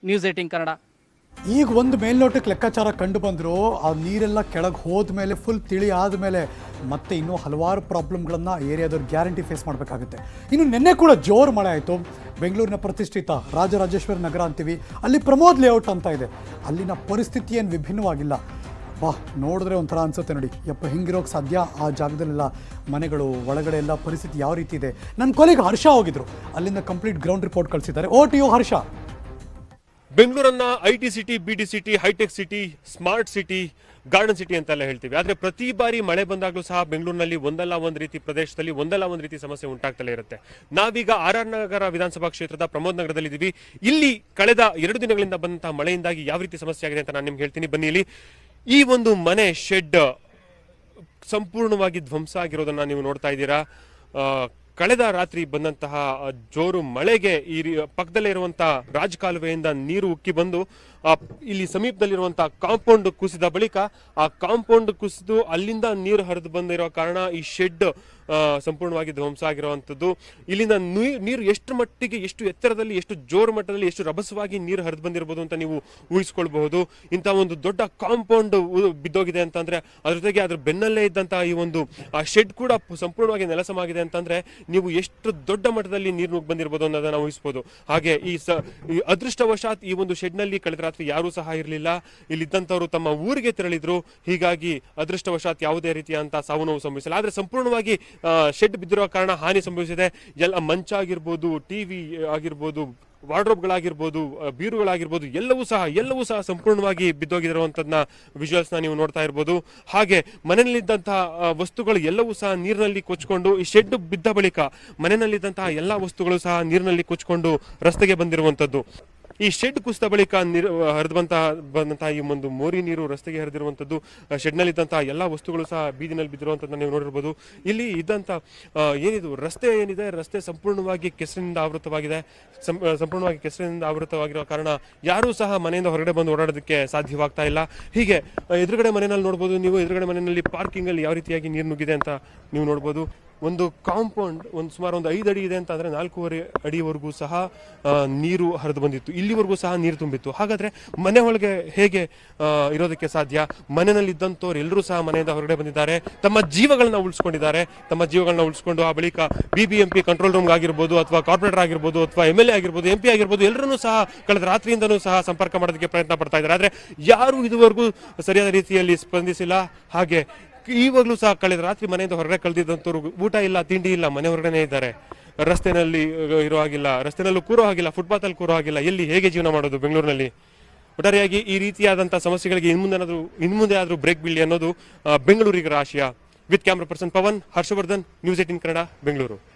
news eighteen Kannada ಈಗ ಒಂದು ಮೇಲ್ನೋಟಕ್ಕೆ ಲೆಕ್ಕಾಚಾರ ಕಂಡು ಬಂದರೂ ಆ ನೀರೆಲ್ಲ ಕೆಳಗೆ ಹೋದ್ಮೇಲೆ ಫುಲ್ ತಿಳಿ ಆದಮೇಲೆ ಮತ್ತೆ ಇನ್ನೂ ಹಲವಾರು ಪ್ರಾಬ್ಲಮ್ಗಳನ್ನು ಏರಿಯಾದವ್ರು ಗ್ಯಾರಂಟಿ ಫೇಸ್ ಮಾಡಬೇಕಾಗುತ್ತೆ ಇನ್ನು ನಿನ್ನೆ ಕೂಡ ಜೋರು ಮಳೆ ಆಯಿತು ಬೆಂಗಳೂರಿನ ಪ್ರತಿಷ್ಠಿತ ರಾಜರಾಜೇಶ್ವರಿ ನಗರ ಅಂತೀವಿ ಅಲ್ಲಿ ಪ್ರಮೋದ್ ಲೇಔಟ್ ಅಂತ ಇದೆ ಅಲ್ಲಿನ ಪರಿಸ್ಥಿತಿ ಏನು ವಿಭಿನ್ನವಾಗಿಲ್ಲ ವಾ ನೋಡಿದ್ರೆ ಒಂಥರ ಅನ್ಸುತ್ತೆ ನೋಡಿ ಯಪ್ಪ ಹಿಂಗಿರೋಕೆ ಸಾಧ್ಯ ಆ ಜಾಗದಲ್ಲೆಲ್ಲ ಮನೆಗಳು ಒಳಗಡೆ ಎಲ್ಲ ಪರಿಸ್ಥಿತಿ ಯಾವ ರೀತಿ ಇದೆ ನನ್ನ ಕೊಲೆಗೆ ಹರ್ಷ ಹೋಗಿದ್ರು ಅಲ್ಲಿಂದ ಕಂಪ್ಲೀಟ್ ಗ್ರೌಂಡ್ ರಿಪೋರ್ಟ್ ಕಳಿಸಿದ್ದಾರೆ ಓ ಟಿ ಯು ಹರ್ಷ ಬೆಂಗಳೂರನ್ನ I T city B T city hitech city smart city garden city ಅಂತೆಲ್ಲ ಹೇಳ್ತೀವಿ ಆದ್ರೆ ಪ್ರತಿ ಬಾರಿ ಮಳೆ ಬಂದಾಗಲೂ ಸಹ ಬೆಂಗಳೂರಿನಲ್ಲಿ ಒಂದಲ್ಲ ಒಂದು ರೀತಿ ಪ್ರದೇಶದಲ್ಲಿ ಒಂದಲ್ಲ ಒಂದು ರೀತಿ ಸಮಸ್ಯೆ ಉಂಟಾಗ್ತಲೇ ಇರುತ್ತೆ ನಾವೀಗ ಆರ್ ಆರ್ ನಗರ ವಿಧಾನಸಭಾ ಕ್ಷೇತ್ರದ ಪ್ರಮೋದ್ ನಗರದಲ್ಲಿ ಇದ್ದೀವಿ ಇಲ್ಲಿ ಕಳೆದ ಎರಡು ದಿನಗಳಿಂದ ಬಂದಂತಹ ಮಳೆಯಿಂದಾಗಿ ಯಾವ ರೀತಿ ಸಮಸ್ಯೆ ಆಗಿದೆ ಅಂತ ನಾನು ನಿಮ್ಗೆ ಹೇಳ್ತೀನಿ ಬನ್ನಿ ಇಲ್ಲಿ ಈ ಒಂದು ಮನೆ ಶೆಡ್ ಸಂಪೂರ್ಣವಾಗಿ ಧ್ವಂಸ ಆಗಿರೋದನ್ನ ನೀವು ನೋಡ್ತಾ ಇದ್ದೀರಾ ಆ, ಕಳೆದ ರಾತ್ರಿ ಬಂದಂತಹ ಆ, ಜೋರು ಮಳೆಗೆ ಈ ರೀ- ಪಕ್ಕದಲ್ಲೇ ಇರುವಂತಹ ರಾಜ್ ಕಾಲುವೆಯಿಂದ ನೀರು ಉಕ್ಕಿ ಬಂದು ಆ, ಇಲ್ಲಿ ಸಮೀಪದಲ್ಲಿರುವಂತಹ ಕಾಂಪೌಂಡ್ ಕುಸಿದ ಬಳಿಕ ಆ ಕಾಂಪೌಂಡ್ ಕುಸಿದು ಅಲ್ಲಿಂದ ನೀರು ಹರಿದು ಬಂದಿರೋ ಕಾರಣ ಈ ಶೆಡ್ ಸಂಪೂರ್ಣವಾಗಿ ಧ್ವಂಸ ಆಗಿರುವಂಥದ್ದು ಇಲ್ಲಿಂದ ನೀ- ನೀರು ಎಷ್ಟು ಮಟ್ಟಿಗೆ ಎಷ್ಟು ಎತ್ತರದಲ್ಲಿ ಎಷ್ಟು ಜೋರು ಮಟ್ಟದಲ್ಲಿ ಎಷ್ಟು ರಭಸವಾಗಿ ನೀರು ಹರಿದು ಬಂದಿರಬಹುದು ಅಂತ ನೀವು ಊಹಿಸ್ಕೊಳ್ಬಹುದು ಇಂಥ ಒಂದು ದೊಡ್ಡ ಕಾಂಪೌಂಡ್ ಬಿದ್ದೋಗಿದೆ ಅಂತಂದ್ರೆ ಅದ್ರ ಜೊತೆಗೆ ಅದ್ರ ಬೆನ್ನಲ್ಲೇ ಇದ್ದಂತಹ ಈ ಒಂದು ಆ ಶೆಡ್ ಕೂಡ ಪ- ಸಂಪೂರ್ಣವಾಗಿ ನೆಲಸಮಾಗಿದೆ ಅಂತಂದ್ರೆ ನೀವು ಎಷ್ಟು ದೊಡ್ಡ ಮಟ್ಟದಲ್ಲಿ ನೀರು ನುಗ್ಗಿ ಬಂದಿರಬಹುದು ಅನ್ನೋದನ್ನ ಊಹಿಸಬಹುದು ಹಾಗೆ ಈ ಸ ಈ ಅದೃಷ್ಟವಶಾತ್ ಈ ಒಂದು ಶೆಡ್ ನಲ್ಲಿ ಕಳೆದ ರಾತ್ರಿ ಯಾರೂ ಸಹ ಇರಲಿಲ್ಲ ಇಲ್ಲಿದ್ದಂಥವ್ರು ತಮ್ಮ ಊರಿಗೆ ತೆರಳಿದ್ರು ಹೀಗಾಗಿ ಅದೃಷ್ಟವಶಾತ್ ಯಾವುದೇ ರೀತಿಯಂತ ಸಾವು ನೋವು ಸಂಭವಿಸಿಲ್ಲ ಆದ್ರೆ ಸಂಪೂರ್ಣವಾಗಿ ಶೆಡ್ ಬಿದ್ದಿರೋ ಕಾರಣ ಹಾನಿ ಸಂಭವಿಸಿದೆ ಎಲ್ಲ ಮಂಚಾಗಿರ್ಬೋದು ಟಿವಿ ಆಗಿರ್ಬೋದು ವಾರ್ಡ್ರೋಬ್ಗಳಾಗಿರ್ಬೋದು ಆ, ಬೀರುಗಳಾಗಿರ್ಬೋದು ಎಲ್ಲವೂ ಸಹ ಎಲ್ಲವೂ ಸಹ ಸಂಪೂರ್ಣವಾಗಿ ಬಿದ್ದೋಗಿರುವಂತದನ್ನ ವಿಜುವಲ್ಸ್ ನ ನೀವು ನೋಡ್ತಾ ಇರ್ಬೋದು ಹಾಗೆ ಮನೆಯಲ್ಲಿದ್ದಂತಹ ಆ, ವಸ್ತುಗಳು ಎಲ್ಲವೂ ಸಹ ನೀರಿನಲ್ಲಿ ಕೊಚ್ಕೊಂಡು ಈ ಶೆಡ್ ಬಿದ್ದ ಬಳಿಕ ಮನೆಯಲ್ಲಿದ್ದಂತಹ ಎಲ್ಲಾ ವಸ್ತುಗಳು ಸಹ ನೀರಿನಲ್ಲಿ ಕೊಚ್ಕೊಂಡು ರಸ್ತೆಗೆ ಬಂದಿರುವಂತದ್ದು ಈ ಶೆಡ್ ಕುಸಿದ ಬಳಿಕ ನೀರು ಹರಿದು ಬಂತಹ ಬಂದಂತಹ ಈ ಒಂದು ಮೋರಿ ನೀರು ರಸ್ತೆಗೆ ಹರಿದಿರುವಂತದ್ದು ಶೆಡ್ನಲ್ಲಿ ಇದ್ದಂತಹ ಎಲ್ಲಾ ವಸ್ತುಗಳು ಸಹ ಬೀದಿನಲ್ಲಿ ಬಿದ್ದಿರುವಂತದ್ದನ್ನ ನೀವು ನೋಡಿರ್ಬೋದು ಇಲ್ಲಿ ಇದ್ದಂತ ಆ, ಏನಿದು ರಸ್ತೆ ಏನಿದೆ ರಸ್ತೆ ಸಂಪೂರ್ಣವಾಗಿ ಕೆಸರಿನಿಂದ ಆವೃತವಾಗಿದೆ ಸಂ- ಆ, ಸಂಪೂರ್ಣವಾಗಿ ಕೆಸರಿನಿಂದ ಆವೃತವಾಗಿರೋ ಕಾರಣ ಯಾರೂ ಸಹ ಮನೆಯಿಂದ ಹೊರಗಡೆ ಬಂದು ಓಡಾಡೋದಕ್ಕೆ ಸಾಧ್ಯವಾಗ್ತಾ ಇಲ್ಲ ಹೀಗೆ ಆ, ಎದುರುಗಡೆ ಮನೆಯಲ್ಲಿ ನೋಡ್ಬೋದು ನೀವು ಎದುರುಗಡೆ ಮನೆಯಲ್ಲಿ ಪಾರ್ಕಿಂಗ್ ಅಲ್ಲಿ ಯಾವ ರೀತಿಯಾಗಿ ನೀರು ನುಗ್ಗಿದೆ ಅಂತ ನೀವು ನೋಡ್ಬೋದು ಒಂದು ಕಾಂಪೌಂಡ್ ಒಂದು ಸುಮಾರು ಒಂದು ಐದು ಅಡಿ ಇದೆ ಅಂತ ಅಂದ್ರೆ ನಾಲ್ಕೂವರೆ ಅಡಿವರೆಗೂ ಸಹ ಆ, ನೀರು ಹರಿದು ಬಂದಿತ್ತು ಇಲ್ಲಿವರೆಗೂ ಸಹ ನೀರು ತುಂಬಿತ್ತು ಹಾಗಾದ್ರೆ ಮನೆ ಒಳಗೆ ಹೇಗೆ ಆ, ಇರೋದಕ್ಕೆ ಸಾಧ್ಯ ಮನೆಯಲ್ಲಿ ಇದ್ದಂಥವ್ರು ಎಲ್ಲರೂ ಸಹ ಮನೆಯಿಂದ ಹೊರಗಡೆ ಬಂದಿದ್ದಾರೆ ತಮ್ಮ ಜೀವಗಳನ್ನ ಉಳಿಸ್ಕೊಂಡಿದ್ದಾರೆ ತಮ್ಮ ಜೀವಗಳನ್ನ ಉಳಿಸ್ಕೊಂಡು ಆ ಬಳಿಕ B B M P control room ಆಗಿರ್ಬೋದು ಅಥವಾ ಕಾರ್ಪೊರೇಟರ್ ಆಗಿರ್ಬೋದು ಅಥವಾ ಎಮ್ ಎಲ್ ಎ ಆಗಿರ್ಬೋದು ಎಂ ಪಿ ಆಗಿರ್ಬೋದು ಎಲ್ಲರೂ ಸಹ ಕಳೆದ ರಾತ್ರಿಯಿಂದನೂ ಸಹ ಸಂಪರ್ಕ ಮಾಡೋದಕ್ಕೆ ಪ್ರಯತ್ನ ಪಡ್ತಾ ಇದ್ದಾರೆ ಆದ್ರೆ ಯಾರು ಇದುವರೆಗೂ ಸರಿಯಾದ ರೀತಿಯಲ್ಲಿ ಸ್ಪಂದಿಸಿಲ್ಲ ಹಾಗೆ ಈವಾಗಲೂ ಸಹ ಕಳೆದ ರಾತ್ರಿ ಮನೆಯಿಂದ ಹೊರಗಡೆ ಕಳೆದಿದ್ದಂಥವ್ರು ಊಟ ಇಲ್ಲ ತಿಂಡಿ ಇಲ್ಲ ಮನೆ ಹೊರಗಡೆ ಇದ್ದಾರೆ ರಸ್ತೆನಲ್ಲಿ ಅಹ್, ಇರೋ ಹಾಗಿಲ್ಲ ರಸ್ತೆನಲ್ಲೂ ಕೂರೋ ಹಾಗಿಲ್ಲ ಫುಟ್ಪಾತ್ ಅಲ್ಲಿ ಕೂರೋ ಹಾಗಿಲ್ಲ ಎಲ್ಲಿ ಹೇಗೆ ಜೀವನ ಮಾಡೋದು ಬೆಂಗಳೂರಿನಲ್ಲಿ ಒಟ್ಟಾರೆಯಾಗಿ ಈ ರೀತಿಯಾದಂತಹ ಸಮಸ್ಯೆಗಳಿಗೆ ಇನ್ಮುಂದೆ ಇನ್ಮುಂದೆ ಆದ್ರೂ ಬ್ರೇಕ್ ಬೀಳಿ ಅನ್ನೋದು ಆ, ಬೆಂಗಳೂರಿಗರ ಆಶಯ with camera person Pavan Harshavardhan news eighteen Kannada Bengaluru